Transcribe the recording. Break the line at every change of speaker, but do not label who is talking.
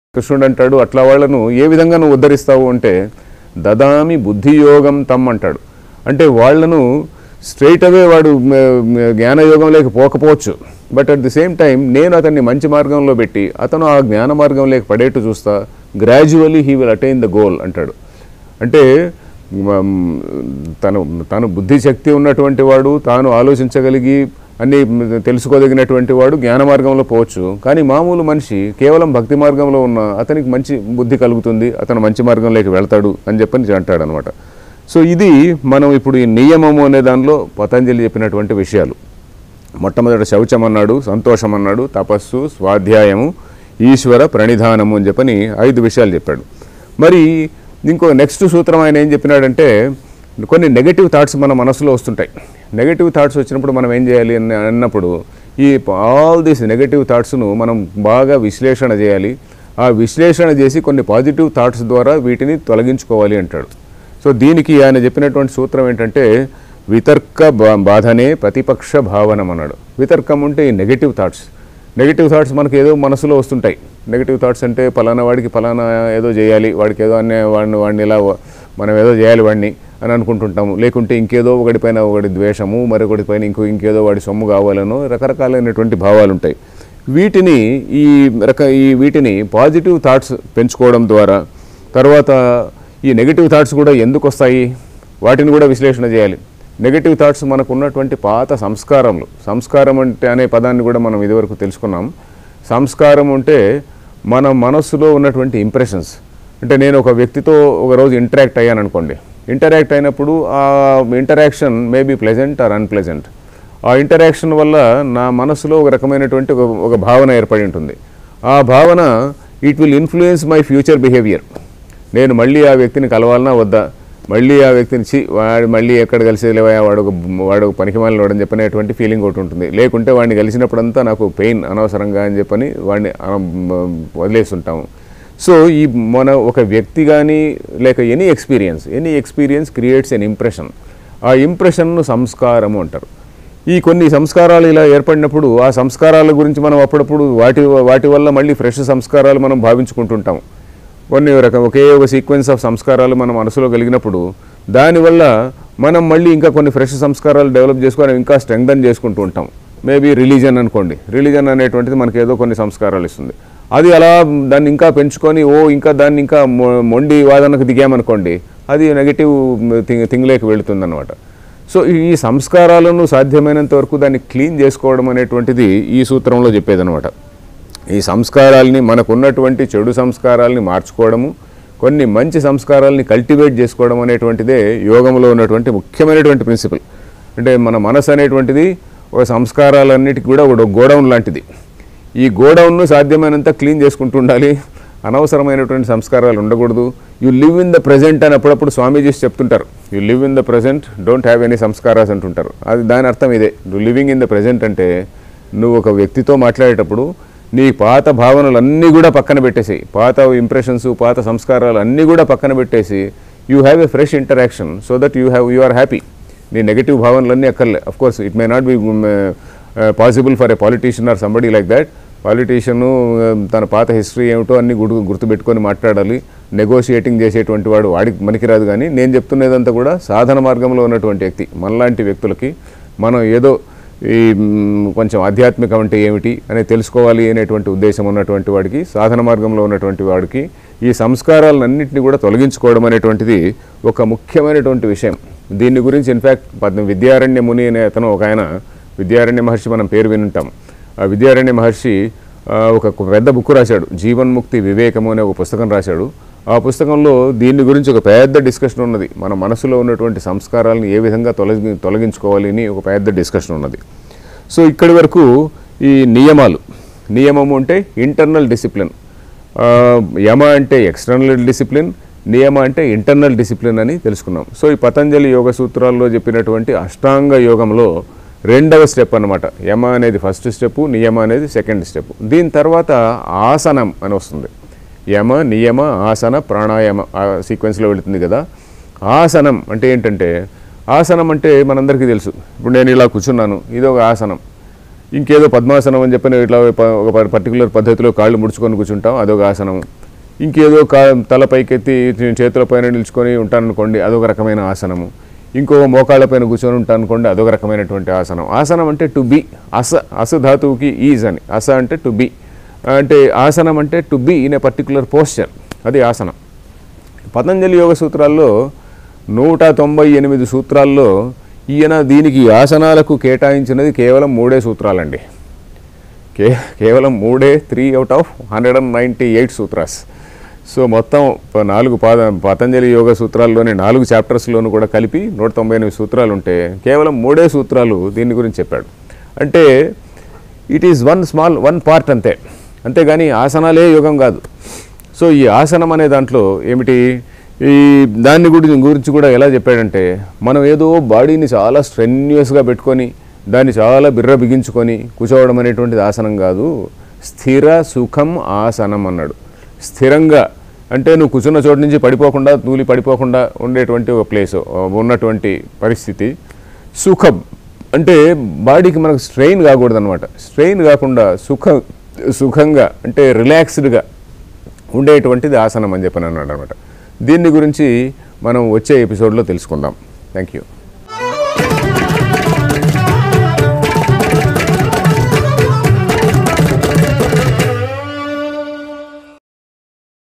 కృష్ణుడు అంటాడు అట్లా వాళ్ళను ఏ విధంగా నువ్వు ఉద్ధరిస్తావు అంటే దదామి బుద్ధియోగం తమ్ అంటాడు అంటే వాళ్ళను స్ట్రైట్ అవే వాడు మ, మ, జ్ఞానయోగంలోకి పోకపోవచ్చు but at the same time నేను అతన్ని మంచి మార్గంలో పెట్టి అతను ఆ జ్ఞాన మార్గంలోకి పడేట్టు చూస్తా gradually he will attain the goal అంటాడు అంటే మ్, తను తను బుద్ధిశక్తి ఉన్నటువంటి వాడు తాను ఆలోచించగలిగి అన్ని తెలుసుకోదగినటువంటి వాడు జ్ఞాన మార్గంలో పోవచ్చు కానీ మామూలు మనిషి కేవలం భక్తి మార్గంలో ఉన్న అతనికి మంచి బుద్ధి కలుగుతుంది అతను మంచి మార్గంలోకి వెళ్తాడు అని చెప్పని అంటాడు అనమాట సో ఇది మనం ఇప్పుడు ఈ నియమము అనే దానిలో పతంజలి చెప్పినటువంటి విషయాలు మొట్టమొదట శౌచం అన్నాడు సంతోషం అన్నాడు తపస్సు స్వాధ్యాయము ఈశ్వర ప్రణిధానము అని చెప్పని ఐదు విషయాలు చెప్పాడు మరి ఇంకో నెక్స్ట్ సూత్రం ఆయన ఏం చెప్పినాడంటే కొన్ని నెగటివ్ థాట్స్ మన మనసులో వస్తుంటాయి నెగటివ్ థాట్స్ వచ్చినప్పుడు మనం ఏం చేయాలి అని అన్నప్పుడు ఈ ఆల్ దీస్ నెగటివ్ థాట్స్ను మనం బాగా విశ్లేషణ చేయాలి ఆ విశ్లేషణ చేసి కొన్ని పాజిటివ్ థాట్స్ ద్వారా వీటిని తొలగించుకోవాలి అంటాడు సో దీనికి ఆయన చెప్పినటువంటి సూత్రం ఏంటంటే వితర్క బా- బాధనే ప్రతిపక్ష భావనం అన్నాడు వితర్కం అంటే ఈ నెగటివ్ థాట్స్ నెగటివ్ థాట్స్ మనకి ఏదో మనసులో వస్తుంటాయి నెగటివ్ థాట్స్ అంటే పలానా వాడికి పలానా ఏదో చేయాలి వాడికి ఏదో అనే వాడిని వాడిని ఇలా వ- మనం ఏదో చేయాలి వాడిని అని అనుకుంటుంటాము లేకుంటే ఇంకేదో ఒకటిపైన ఒకటి ద్వేషము మరొకటి పైన ఇంకో ఇంకేదో వాడి సొమ్ము కావాలనో రకరకాలైనటువంటి భావాలు ఉంటాయి వీటిని ఈ రక ఈ వీటిని పాజిటివ్ థాట్స్ పెంచుకోవడం ద్వారా తర్వాత ఈ నెగిటివ్ థాట్స్ కూడా ఎందుకు వస్తాయి వాటిని కూడా విశ్లేషణ చేయాలి నెగిటివ్ థాట్స్ మనకు ఉన్నటువంటి పాత సంస్కారములు సంస్కారం అంటే అనే పదాన్ని కూడా మనం ఇదివరకు తెలుసుకున్నాం సంస్కారం అంటే మన మనస్సులో ఉన్నటువంటి ఇంప్రెషన్స్ అంటే నేను ఒక వ్యక్తితో ఒక రోజు ఇంటరాక్ట్ అయ్యాను అనుకోండి ఇంటరాక్ట్ అయినప్పుడు ఆ interaction may be pleasant or unpleasant ఆ ఇంటరాక్షన్ వల్ల నా మనసులో ఒక రకమైనటువంటి ఒక ఒక భావన ఏర్పడి ఉంటుంది ఆ భావన it will influence my future behaviour నేను మళ్ళీ ఆ వ్యక్తిని కలవాలన్నా వద్దా మళ్ళీ ఆ వ్యక్తిని చి వాడు మళ్ళీ ఎక్కడ కలిసేలేవా వాడు ఒక వాడు ఒక పనికిమాలిన వాడని చెప్పనేటువంటి ఫీలింగ్ ఒకటి ఉంటుంది లేకుంటే వాడిని కలిసినప్పుడంతా నాకు పెయిన్ అనవసరంగా అని చెప్పని వాడిని ఆ, మ, వదిలేస్తుంటాము సో ఈ మన ఒక వ్యక్తి కానీ లేక any experience any experience creates an impression ఆ ఇంప్రెషన్ను సంస్కారము అంటారు ఈ కొన్ని సంస్కారాలు ఇలా ఏర్పడినప్పుడు ఆ సంస్కారాల గురించి మనం అప్పుడప్పుడు వాటి వాటి వల్ల మళ్ళీ ఫ్రెష్ సంస్కారాలు మనం భావించుకుంటుంటాము కొన్ని రకం ఒకే ఒక సీక్వెన్స్ ఆఫ్ సంస్కారాలు మన మనసులో కలిగినప్పుడు దానివల్ల మనం మళ్ళీ ఇంకా కొన్ని ఫ్రెష్ సంస్కారాలు డెవలప్ చేసుకొని ఇంకా స్ట్రెంగ్దన్ చేసుకుంటూ ఉంటాం మేబీ రిలీజన్ అనుకోండి రిలీజన్ అనేటువంటిది మనకి ఏదో కొన్ని సంస్కారాలు ఇస్తుంది అది అలా దాన్ని ఇంకా పెంచుకొని ఓ ఇంకా దాన్ని ఇంకా మొ- మొండి వాదనకు దిగామనుకోండి అది నెగిటివ్ థింగ్ థింగ్లోకి వెళుతుందన్నమాట సో ఈ ఈ సంస్కారాలను సాధ్యమైనంత వరకు దాన్ని క్లీన్ చేసుకోవడం అనేటువంటిది ఈ సూత్రంలో చెప్పేదనమాట ఈ సంస్కారాల్ని మనకు ఉన్నటువంటి చెడు సంస్కారాల్ని మార్చుకోవడము కొన్ని మంచి సంస్కారాల్ని కల్టివేట్ చేసుకోవడం అనేటువంటిదే యోగంలో ఉన్నటువంటి ముఖ్యమైనటువంటి ప్రిన్సిపల్ అంటే మన మనసు అనేటువంటిది ఒక సంస్కారాలన్నిటికీ కూడా ఒక గోడౌన్ లాంటిది ఈ గోడౌన్ను సాధ్యమైనంత క్లీన్ చేసుకుంటూ ఉండాలి అనవసరమైనటువంటి సంస్కారాలు ఉండకూడదు you live in the present అని అప్పుడప్పుడు స్వామీజీస్ చెప్తుంటారు you live in the present don't have any సంస్కారాస్ అంటుంటారు అది దాని అర్థం ఇదే నువ్వు లివింగ్ ఇన్ ద ప్రజెంట్ అంటే నువ్వు ఒక వ్యక్తితో మాట్లాడేటప్పుడు నీ పాత భావనలన్నీ కూడా పక్కన పెట్టేసి పాత ఇంప్రెషన్స్ పాత సంస్కారాలు అన్నీ కూడా పక్కన పెట్టేసి you have a fresh interaction so that you have you are happy నీ నెగిటివ్ భావనలన్నీ అక్కర్లే of course it may not be possible for a politician or somebody like that politician తన పాత హిస్టరీ ఏమిటో అన్ని గుర్తు గుర్తుపెట్టుకొని మాట్లాడాలి నెగోషియేటింగ్ చేసేటువంటి వాడు వాడికి మనకిరాదు కానీ నేను చెప్తున్నదంతా కూడా సాధన మార్గంలో ఉన్నటువంటి వ్యక్తి మనలాంటి వ్యక్తులకి మనం ఏదో ఈ మ్, కొంచెం ఆధ్యాత్మికం అంటే ఏమిటి అనేది తెలుసుకోవాలి అనేటువంటి ఉద్దేశం ఉన్నటువంటి వాడికి సాధన మార్గంలో ఉన్నటువంటి వాడికి ఈ సంస్కారాలన్నింటినీ కూడా తొలగించుకోవడం అనేటువంటిది ఒక ముఖ్యమైనటువంటి విషయం దీని గురించి ఇన్ఫ్యాక్ట్ పద్మ విద్యారణ్య ముని అనే అతను ఒక ఆయన విద్యారణ్య మహర్షి మనం పేరు వినుంటాం ఆ విద్యారణ్య మహర్షి ఆ, ఒక పెద్ద బుక్ రాశాడు జీవన్ముక్తి వివేకము అనే ఒక పుస్తకం రాశాడు ఆ పుస్తకంలో దీని గురించి ఒక పెద్ద డిస్కషన్ ఉన్నది మన మనసులో ఉన్నటువంటి సంస్కారాలను ఏ విధంగా తొలగి తొలగించుకోవాలి అని ఒక పెద్ద డిస్కషన్ ఉన్నది సో ఇక్కడి వరకు ఈ నియమాలు నియమము అంటే ఇంటర్నల్ డిసిప్లిన్ ఆ, యమ అంటే ఎక్స్టర్నల్ డిసిప్లిన్ నియమ అంటే ఇంటర్నల్ డిసిప్లిన్ అని తెలుసుకున్నాం సో ఈ పతంజలి యోగ సూత్రాల్లో చెప్పినటువంటి అష్టాంగ యోగంలో రెండవ స్టెప్ అన్నమాట యమ అనేది ఫస్ట్ స్టెప్ నియమ అనేది సెకండ్ స్టెప్ దీని తర్వాత ఆసనం అని వస్తుంది యమ నియమ ఆసన ప్రాణాయామ ఆ సీక్వెన్స్లో వెళుతుంది కదా ఆసనం అంటే ఏంటంటే ఆసనం అంటే మనందరికీ తెలుసు ఇప్పుడు నేను ఇలా కూర్చున్నాను ఇది ఒక ఆసనం ఇంకేదో పద్మాసనం అని చెప్పి ఇట్లా ప- ఒక పర్టికులర్ పద్ధతిలో కాళ్ళు ముడుచుకొని కూర్చుంటాం అదొక ఆసనం ఇంకేదో కా తల పైకెత్తి చేతుల పైన నిలుచుకొని ఉంటాననుకోండి అదొక రకమైన ఆసనము ఇంకో మోకాళ్ళ పైన కూర్చొని ఉంటాను అనుకోండి అదొక రకమైనటువంటి ఆసనం ఆసనం అంటే టు బి అస అస ధాతువుకి ఈజ్ అని అస అంటే టు బి అంటే ఆసనం అంటే to be in a particular posture అది ఆసనం పతంజలి యోగ సూత్రాల్లో నూట తొంభై ఎనిమిది సూత్రాల్లో ఈయన దీనికి ఆసనాలకు కేటాయించినది కేవలం మూడే సూత్రాలండి కే కేవలం మూడే three out of hundred and ninety eight సూత్రాస్ సో మొత్తం ప- నాలుగు పాద పతంజలి యోగ సూత్రాల్లోని నాలుగు చాప్టర్స్లోనూ కూడా కలిపి నూట తొంభై ఎనిమిది సూత్రాలు ఉంటే కేవలం మూడే సూత్రాలు దీని గురించి చెప్పాడు అంటే it is one small one part అంతే అంతేగాని ఆసనాలే యోగం కాదు సో ఈ ఆసనం అనే దాంట్లో ఏమిటి ఈ దాన్ని గురించి గురించి కూడా ఎలా చెప్పాడంటే మనం ఏదో బాడీని చాలా స్ట్రెన్యూస్గా పెట్టుకొని దాన్ని చాలా బిర్ర బిగించుకొని కూర్చోవడం అనేటువంటిది ఆసనం కాదు స్థిర సుఖం ఆసనం అన్నాడు స్థిరంగా అంటే నువ్వు కూర్చున్న చోటు నుంచి పడిపోకుండా తూలి పడిపోకుండా ఉండేటువంటి ఒక ప్లేస్ ఉన్నటువంటి పరిస్థితి సుఖం అంటే బాడీకి మనకు స్ట్రెయిన్ కాకూడదు అనమాట స్ట్రెయిన్ కాకుండా సుఖ సుఖంగా అంటే రిలాక్స్డ్గా ఉండేటువంటిది ఆసనం అని చెప్పని అన్నాడు అనమాట దీన్ని గురించి మనం వచ్చే ఎపిసోడ్లో తెలుసుకుందాం థ్యాంక్ యూ